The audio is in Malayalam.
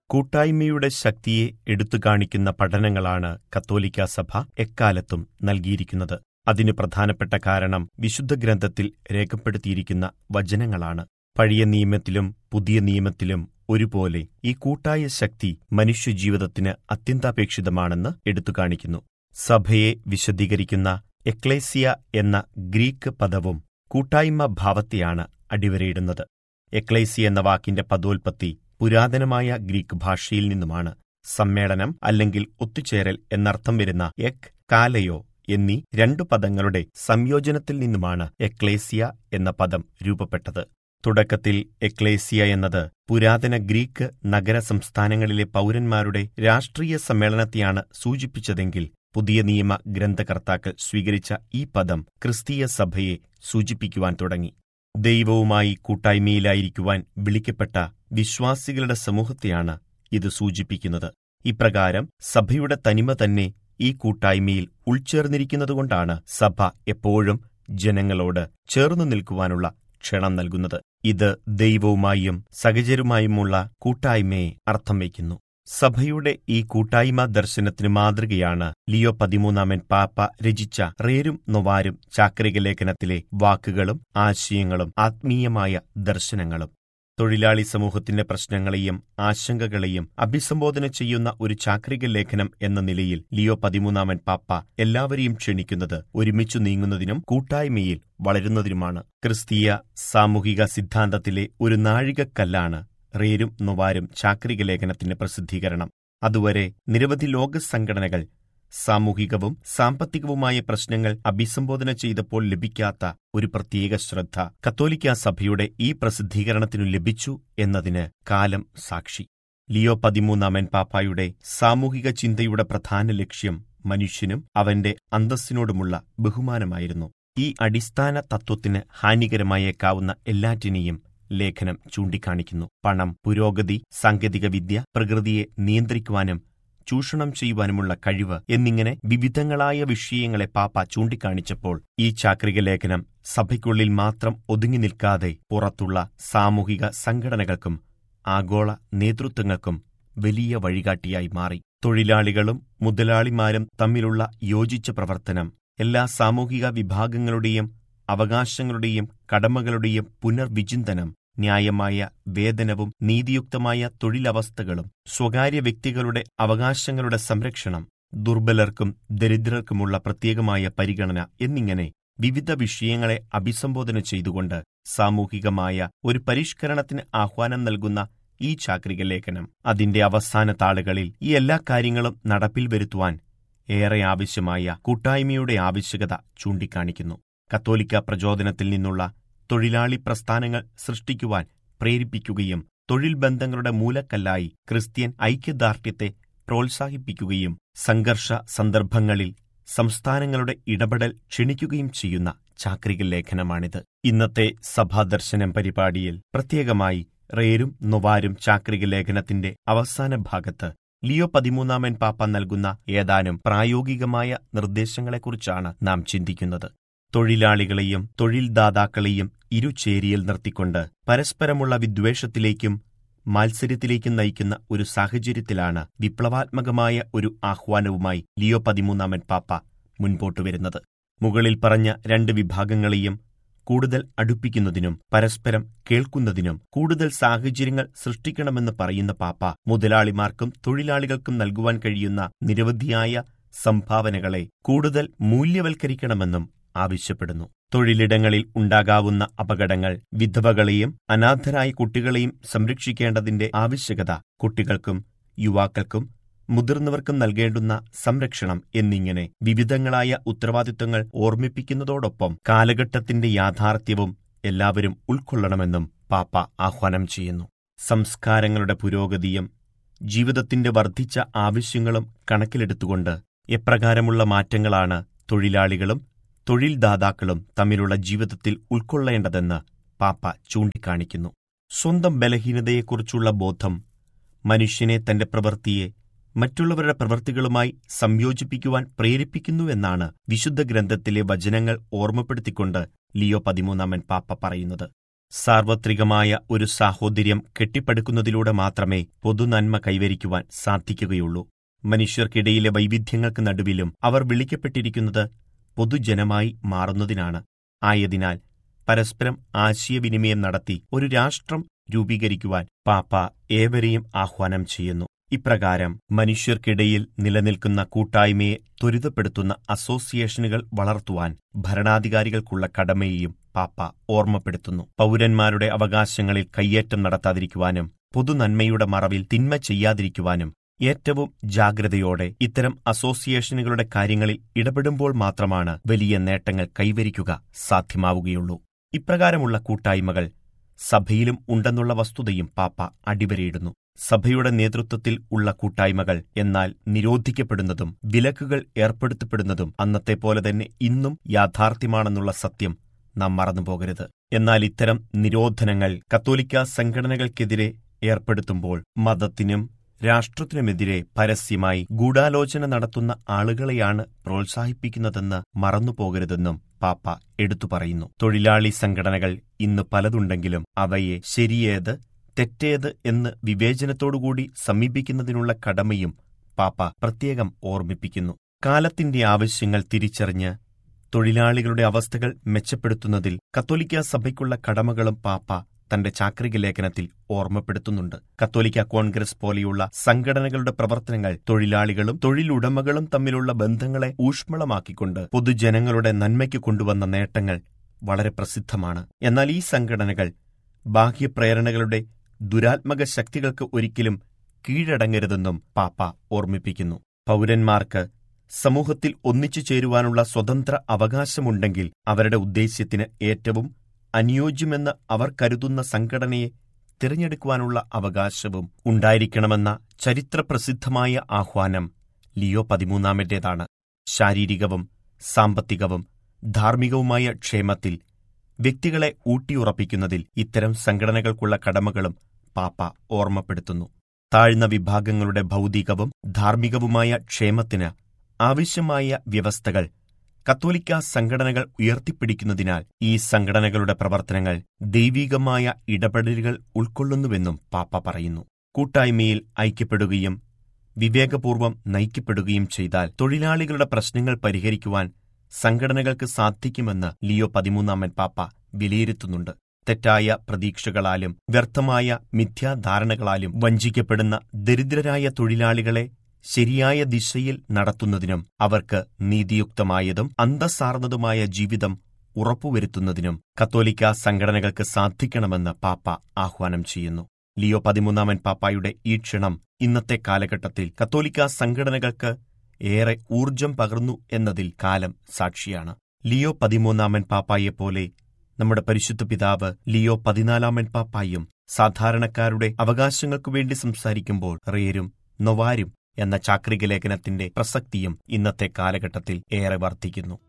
കൂട്ടായ്മയുടെ ശക്തിയെ എടുത്തുകാണിക്കുന്ന പഠനങ്ങളാണ് കത്തോലിക്കാ സഭ എക്കാലത്തും നൽകിയിരിക്കുന്നത് അതിനു പ്രധാനപ്പെട്ട കാരണം വിശുദ്ധ ഗ്രന്ഥത്തിൽ രേഖപ്പെടുത്തിയിരിക്കുന്ന വചനങ്ങളാണ് പഴയ നിയമത്തിലും പുതിയ നിയമത്തിലും ഒരുപോലെ ഈ കൂട്ടായ ശക്തി മനുഷ്യജീവിതത്തിന് അത്യന്താപേക്ഷിതമാണെന്ന് എടുത്തുകാണിക്കുന്നു സഭയെ വിശദീകരിക്കുന്ന എക്ലേസിയ എന്ന ഗ്രീക്ക് പദവും കൂട്ടായ്മ ഭാവത്തെയാണ് അടിവരയിടുന്നത് എക്ലേസിയ എന്ന വാക്കിന്റെ പദോൽപത്തി പുരാതനമായ ഗ്രീക്ക് ഭാഷയിൽ നിന്നുമാണ് സമ്മേളനം അല്ലെങ്കിൽ ഒത്തുചേരൽ എന്നർത്ഥം വരുന്ന എക് കാലയോ എന്നീ രണ്ടു പദങ്ങളുടെ സംയോജനത്തിൽ നിന്നുമാണ് എക്ലേസിയ എന്ന പദം രൂപപ്പെട്ടത് തുടക്കത്തിൽ എക്ലേസിയ എന്നത് പുരാതന ഗ്രീക്ക് നഗര സംസ്ഥാനങ്ങളിലെ പൗരന്മാരുടെ രാഷ്ട്രീയ സമ്മേളനത്തെയാണ് സൂചിപ്പിച്ചതെങ്കിൽ പുതിയ നിയമ ഗ്രന്ഥകർത്താക്കൾ സ്വീകരിച്ച ഈ പദം ക്രിസ്തീയ സഭയെ സൂചിപ്പിക്കുവാൻ തുടങ്ങി ദൈവവുമായി കൂട്ടായ്മയിലായിരിക്കുവാൻ വിളിക്കപ്പെട്ട വിശ്വാസികളുടെ സമൂഹത്തെയാണ് ഇത് സൂചിപ്പിക്കുന്നത് ഇപ്രകാരം സഭയുടെ തനിമ തന്നെ ഈ കൂട്ടായ്മയിൽ ഉൾച്ചേർന്നിരിക്കുന്നതുകൊണ്ടാണ് സഭ എപ്പോഴും ജനങ്ങളോട് ചേർന്നു നിൽക്കുവാനുള്ള ക്ഷണം നൽകുന്നത് ഇത് ദൈവവുമായും സഹചരുമായുമുള്ള കൂട്ടായ്മയെ അർത്ഥം വയ്ക്കുന്നു സഭയുടെ ഈ കൂട്ടായ്മ ദർശനത്തിന് മാതൃകയാണ് ലിയോ പതിമൂന്നാമൻ പാപ്പ രചിച്ച റേരും നൊവാരും ചാക്രിക ലേഖനത്തിലെ വാക്കുകളും ആശയങ്ങളും ആത്മീയമായ ദർശനങ്ങളും തൊഴിലാളി സമൂഹത്തിന്റെ പ്രശ്നങ്ങളെയും ആശങ്കകളെയും അഭിസംബോധന ചെയ്യുന്ന ഒരു ചാക്രിക ലേഖനം എന്ന നിലയിൽ ലിയോ പതിമൂന്നാമൻ പാപ്പ എല്ലാവരെയും ക്ഷണിക്കുന്നത് ഒരുമിച്ചു നീങ്ങുന്നതിനും കൂട്ടായ്മയിൽ വളരുന്നതിനുമാണ് ക്രിസ്തീയ സാമൂഹിക സിദ്ധാന്തത്തിലെ ഒരു നാഴികക്കല്ലാണ് റേരും നൊവാരും ചാക്രിക ലേഖനത്തിന്റെ പ്രസിദ്ധീകരണം അതുവരെ നിരവധി ലോക സംഘടനകൾ സാമൂഹികവും സാമ്പത്തികവുമായ പ്രശ്നങ്ങൾ അഭിസംബോധന ചെയ്തപ്പോൾ ലഭിക്കാത്ത ഒരു പ്രത്യേക ശ്രദ്ധ കത്തോലിക്ക സഭയുടെ ഈ പ്രസിദ്ധീകരണത്തിനു ലഭിച്ചു എന്നതിന് കാലം സാക്ഷി ലിയോ പതിമൂന്നാമൻ പാപ്പായുടെ സാമൂഹിക ചിന്തയുടെ പ്രധാന ലക്ഷ്യം മനുഷ്യനും അവന്റെ അന്തസ്സിനോടുമുള്ള ബഹുമാനമായിരുന്നു ഈ അടിസ്ഥാന തത്വത്തിന് ഹാനികരമായേക്കാവുന്ന എല്ലാറ്റിനെയും ലേഖനം ചൂണ്ടിക്കാണിക്കുന്നു പണം പുരോഗതി സാങ്കേതികവിദ്യ പ്രകൃതിയെ നിയന്ത്രിക്കുവാനും ചൂഷണം ചെയ്യുവാനുമുള്ള കഴിവ് എന്നിങ്ങനെ വിവിധങ്ങളായ വിഷയങ്ങളെ പാപ്പ ചൂണ്ടിക്കാണിച്ചപ്പോൾ ഈ ചാക്രിക ലേഖനം സഭയ്ക്കുള്ളിൽ മാത്രം ഒതുങ്ങി നിൽക്കാതെ പുറത്തുള്ള സാമൂഹിക സംഘടനകൾക്കും ആഗോള നേതൃത്വങ്ങൾക്കും വലിയ വഴികാട്ടിയായി മാറി തൊഴിലാളികളും മുതലാളിമാരും തമ്മിലുള്ള യോജിച്ച പ്രവർത്തനം എല്ലാ സാമൂഹിക വിഭാഗങ്ങളുടെയും അവകാശങ്ങളുടെയും കടമകളുടെയും പുനർവിചിന്തനം ന്യായമായ വേതനവും നീതിയുക്തമായ തൊഴിലവസ്ഥകളും സ്വകാര്യ വ്യക്തികളുടെ അവകാശങ്ങളുടെ സംരക്ഷണം ദുർബലർക്കും ദരിദ്രർക്കുമുള്ള പ്രത്യേകമായ പരിഗണന എന്നിങ്ങനെ വിവിധ വിഷയങ്ങളെ അഭിസംബോധന ചെയ്തുകൊണ്ട് സാമൂഹികമായ ഒരു പരിഷ്കരണത്തിന് ആഹ്വാനം നൽകുന്ന ഈ ചാക്രിക ലേഖനം അതിന്റെ അവസാന താളുകളിൽ ഈ എല്ലാ കാര്യങ്ങളും നടപ്പിൽ വരുത്തുവാൻ ഏറെ ആവശ്യമായ കൂട്ടായ്മയുടെ ആവശ്യകത ചൂണ്ടിക്കാണിക്കുന്നു കത്തോലിക്ക പ്രചോദനത്തിൽ നിന്നുള്ള തൊഴിലാളി പ്രസ്ഥാനങ്ങൾ സൃഷ്ടിക്കുവാൻ പ്രേരിപ്പിക്കുകയും തൊഴിൽ ബന്ധങ്ങളുടെ മൂലക്കല്ലായി ക്രിസ്ത്യൻ ഐക്യദാർഢ്യത്തെ പ്രോത്സാഹിപ്പിക്കുകയും സംഘർഷ സന്ദർഭങ്ങളിൽ സംസ്ഥാനങ്ങളുടെ ഇടപെടൽ ക്ഷണിക്കുകയും ചെയ്യുന്ന ചാക്രിക ലേഖനമാണിത് ഇന്നത്തെ സഭാദർശനം പരിപാടിയിൽ പ്രത്യേകമായി റേരും നൊവാരും ചാക്രിക ലേഖനത്തിന്റെ അവസാന ഭാഗത്ത് ലിയോ പതിമൂന്നാമൻ പാപ്പ നൽകുന്ന ഏതാനും പ്രായോഗികമായ നിർദ്ദേശങ്ങളെക്കുറിച്ചാണ് നാം ചിന്തിക്കുന്നത് തൊഴിലാളികളെയും തൊഴിൽദാതാക്കളെയും ഇരുചേരിയിൽ നിർത്തിക്കൊണ്ട് പരസ്പരമുള്ള വിദ്വേഷത്തിലേക്കും മാത്സര്യത്തിലേക്കും നയിക്കുന്ന ഒരു സാഹചര്യത്തിലാണ് വിപ്ലവാത്മകമായ ഒരു ആഹ്വാനവുമായി ലിയോ പതിമൂന്നാമൻ പാപ്പ മുൻപോട്ടു വരുന്നത് മുകളിൽ പറഞ്ഞ രണ്ട് വിഭാഗങ്ങളെയും കൂടുതൽ അടുപ്പിക്കുന്നതിനും പരസ്പരം കേൾക്കുന്നതിനും കൂടുതൽ സാഹചര്യങ്ങൾ സൃഷ്ടിക്കണമെന്ന് പറയുന്ന പാപ്പ മുതലാളിമാർക്കും തൊഴിലാളികൾക്കും നൽകുവാൻ കഴിയുന്ന നിരവധിയായ സംഭാവനകളെ കൂടുതൽ മൂല്യവൽക്കരിക്കണമെന്നും ആവശ്യപ്പെടുന്നു തൊഴിലിടങ്ങളിൽ ഉണ്ടാകാവുന്ന അപകടങ്ങൾ വിധവകളെയും അനാഥരായ കുട്ടികളെയും സംരക്ഷിക്കേണ്ടതിന്റെ ആവശ്യകത കുട്ടികൾക്കും യുവാക്കൾക്കും മുതിർന്നവർക്കും നൽകേണ്ടുന്ന സംരക്ഷണം എന്നിങ്ങനെ വിവിധങ്ങളായ ഉത്തരവാദിത്വങ്ങൾ ഓർമ്മിപ്പിക്കുന്നതോടൊപ്പം കാലഘട്ടത്തിന്റെ യാഥാർത്ഥ്യവും എല്ലാവരും ഉൾക്കൊള്ളണമെന്നും പാപ്പ ആഹ്വാനം ചെയ്യുന്നു സംസ്കാരങ്ങളുടെ പുരോഗതിയും ജീവിതത്തിന്റെ വർദ്ധിച്ച ആവശ്യങ്ങളും കണക്കിലെടുത്തുകൊണ്ട് എപ്രകാരമുള്ള മാറ്റങ്ങളാണ് തൊഴിലാളികളും തൊഴിൽദാതാക്കളും തമ്മിലുള്ള ജീവിതത്തിൽ ഉൾക്കൊള്ളേണ്ടതെന്ന് പാപ്പ ചൂണ്ടിക്കാണിക്കുന്നു സ്വന്തം ബലഹീനതയെക്കുറിച്ചുള്ള ബോധം മനുഷ്യനെ തന്റെ പ്രവൃത്തിയെ മറ്റുള്ളവരുടെ പ്രവൃത്തികളുമായി സംയോജിപ്പിക്കുവാൻ പ്രേരിപ്പിക്കുന്നുവെന്നാണ് വിശുദ്ധ ഗ്രന്ഥത്തിലെ വചനങ്ങൾ ഓർമ്മപ്പെടുത്തിക്കൊണ്ട് ലിയോ പതിമൂന്നാമൻ പാപ്പ പറയുന്നത് സാർവത്രികമായ ഒരു സാഹോദര്യം കെട്ടിപ്പടുക്കുന്നതിലൂടെ മാത്രമേ പൊതുനന്മ കൈവരിക്കുവാൻ സാധിക്കുകയുള്ളൂ മനുഷ്യർക്കിടയിലെ വൈവിധ്യങ്ങൾക്ക് നടുവിലും അവർ വിളിക്കപ്പെട്ടിരിക്കുന്നത് പൊതുജനമായി മാറുന്നതിനാണ് ആയതിനാൽ പരസ്പരം ആശയവിനിമയം നടത്തി ഒരു രാഷ്ട്രം രൂപീകരിക്കുവാൻ പാപ്പ ഏവരെയും ആഹ്വാനം ചെയ്യുന്നു ഇപ്രകാരം മനുഷ്യർക്കിടയിൽ നിലനിൽക്കുന്ന കൂട്ടായ്മയെ ത്വരിതപ്പെടുത്തുന്ന അസോസിയേഷനുകൾ വളർത്തുവാൻ ഭരണാധികാരികൾക്കുള്ള കടമയെയും പാപ്പ ഓർമ്മപ്പെടുത്തുന്നു പൗരന്മാരുടെ അവകാശങ്ങളിൽ കയ്യേറ്റം നടത്താതിരിക്കുവാനും പൊതുനന്മയുടെ മറവിൽ തിന്മ ചെയ്യാതിരിക്കുവാനും ഏറ്റവും ജാഗ്രതയോടെ ഇത്തരം അസോസിയേഷനുകളുടെ കാര്യങ്ങളിൽ ഇടപെടുമ്പോൾ മാത്രമാണ് വലിയ നേട്ടങ്ങൾ കൈവരിക്കുക സാധ്യമാവുകയുള്ളൂ ഇപ്രകാരമുള്ള കൂട്ടായ്മകൾ സഭയിലും ഉണ്ടെന്നുള്ള വസ്തുതയും പാപ്പ അടിവരയിടുന്നു സഭയുടെ നേതൃത്വത്തിൽ ഉള്ള കൂട്ടായ്മകൾ എന്നാൽ നിരോധിക്കപ്പെടുന്നതും വിലക്കുകൾ ഏർപ്പെടുത്തപ്പെടുന്നതും അന്നത്തെ പോലെ തന്നെ ഇന്നും യാഥാർത്ഥ്യമാണെന്നുള്ള സത്യം നാം മറന്നുപോകരുത് എന്നാൽ ഇത്തരം നിരോധനങ്ങൾ കത്തോലിക്ക സംഘടനകൾക്കെതിരെ ഏർപ്പെടുത്തുമ്പോൾ മതത്തിനും രാഷ്ട്രത്തിനുമെതിരെ പരസ്യമായി ഗൂഢാലോചന നടത്തുന്ന ആളുകളെയാണ് പ്രോത്സാഹിപ്പിക്കുന്നതെന്ന് മറന്നുപോകരുതെന്നും പാപ്പ എടുത്തു പറയുന്നു തൊഴിലാളി സംഘടനകൾ ഇന്ന് പലതുണ്ടെങ്കിലും അവയെ ശരിയേത് തെറ്റേത് എന്ന് വിവേചനത്തോടുകൂടി സമീപിക്കുന്നതിനുള്ള കടമയും പാപ്പ പ്രത്യേകം ഓർമ്മിപ്പിക്കുന്നു കാലത്തിന്റെ ആവശ്യങ്ങൾ തിരിച്ചറിഞ്ഞ് തൊഴിലാളികളുടെ അവസ്ഥകൾ മെച്ചപ്പെടുത്തുന്നതിൽ കത്തോലിക്ക സഭയ്ക്കുള്ള കടമകളും പാപ്പ തന്റെ ചാക്രിക ലേഖനത്തിൽ ഓർമ്മപ്പെടുത്തുന്നുണ്ട് കത്തോലിക്ക കോൺഗ്രസ് പോലെയുള്ള സംഘടനകളുടെ പ്രവർത്തനങ്ങൾ തൊഴിലാളികളും തൊഴിലുടമകളും തമ്മിലുള്ള ബന്ധങ്ങളെ ഊഷ്മളമാക്കിക്കൊണ്ട് പൊതുജനങ്ങളുടെ നന്മയ്ക്ക് കൊണ്ടുവന്ന നേട്ടങ്ങൾ വളരെ പ്രസിദ്ധമാണ് എന്നാൽ ഈ സംഘടനകൾ ബാഹ്യപ്രേരണകളുടെ ദുരാത്മക ശക്തികൾക്ക് ഒരിക്കലും കീഴടങ്ങരുതെന്നും പാപ്പ ഓർമ്മിപ്പിക്കുന്നു പൗരന്മാർക്ക് സമൂഹത്തിൽ ഒന്നിച്ചു ചേരുവാനുള്ള സ്വതന്ത്ര അവകാശമുണ്ടെങ്കിൽ അവരുടെ ഉദ്ദേശ്യത്തിന് ഏറ്റവും അനുയോജ്യമെന്ന് അവർ കരുതുന്ന സംഘടനയെ തിരഞ്ഞെടുക്കുവാനുള്ള അവകാശവും ഉണ്ടായിരിക്കണമെന്ന ചരിത്രപ്രസിദ്ധമായ ആഹ്വാനം ലിയോ പതിമൂന്നാമന്റേതാണ് ശാരീരികവും സാമ്പത്തികവും ധാർമ്മികവുമായ ക്ഷേമത്തിൽ വ്യക്തികളെ ഊട്ടിയുറപ്പിക്കുന്നതിൽ ഇത്തരം സംഘടനകൾക്കുള്ള കടമകളും പാപ്പ ഓർമ്മപ്പെടുത്തുന്നു താഴ്ന്ന വിഭാഗങ്ങളുടെ ഭൗതികവും ധാർമ്മികവുമായ ക്ഷേമത്തിന് ആവശ്യമായ വ്യവസ്ഥകൾ കത്തോലിക്ക സംഘടനകൾ ഉയർത്തിപ്പിടിക്കുന്നതിനാൽ ഈ സംഘടനകളുടെ പ്രവർത്തനങ്ങൾ ദൈവികമായ ഇടപെടലുകൾ ഉൾക്കൊള്ളുന്നുവെന്നും പാപ്പ പറയുന്നു കൂട്ടായ്മയിൽ ഐക്യപ്പെടുകയും വിവേകപൂർവം നയിക്കപ്പെടുകയും ചെയ്താൽ തൊഴിലാളികളുടെ പ്രശ്നങ്ങൾ പരിഹരിക്കുവാൻ സംഘടനകൾക്ക് സാധിക്കുമെന്ന് ലിയോ പതിമൂന്നാമൻ പാപ്പ വിലയിരുത്തുന്നുണ്ട് തെറ്റായ പ്രതീക്ഷകളാലും വ്യർത്ഥമായ മിഥ്യാധാരണകളാലും വഞ്ചിക്കപ്പെടുന്ന ദരിദ്രരായ തൊഴിലാളികളെ ശരിയായ ദിശയിൽ നടത്തുന്നതിനും അവർക്ക് നീതിയുക്തമായതും അന്തസ്സാർന്നതുമായ ജീവിതം ഉറപ്പുവരുത്തുന്നതിനും കത്തോലിക്ക സംഘടനകൾക്ക് സാധിക്കണമെന്ന് പാപ്പ ആഹ്വാനം ചെയ്യുന്നു ലിയോ പതിമൂന്നാമൻ പാപ്പായുടെ ഈ ക്ഷണം ഇന്നത്തെ കാലഘട്ടത്തിൽ കത്തോലിക്ക സംഘടനകൾക്ക് ഏറെ ഊർജം പകർന്നു എന്നതിൽ കാലം സാക്ഷിയാണ് ലിയോ പതിമൂന്നാമൻ പാപ്പായെപ്പോലെ നമ്മുടെ പരിശുദ്ധ പിതാവ് ലിയോ പതിനാലാമൻ പാപ്പായും സാധാരണക്കാരുടെ അവകാശങ്ങൾക്കു വേണ്ടി സംസാരിക്കുമ്പോൾ റേരും നൊവാരും എന്ന ചാക്രിക ലേഖനത്തിന്റെ പ്രസക്തിയും ഇന്നത്തെ കാലഘട്ടത്തിൽ ഏറെ വർദ്ധിക്കുന്നു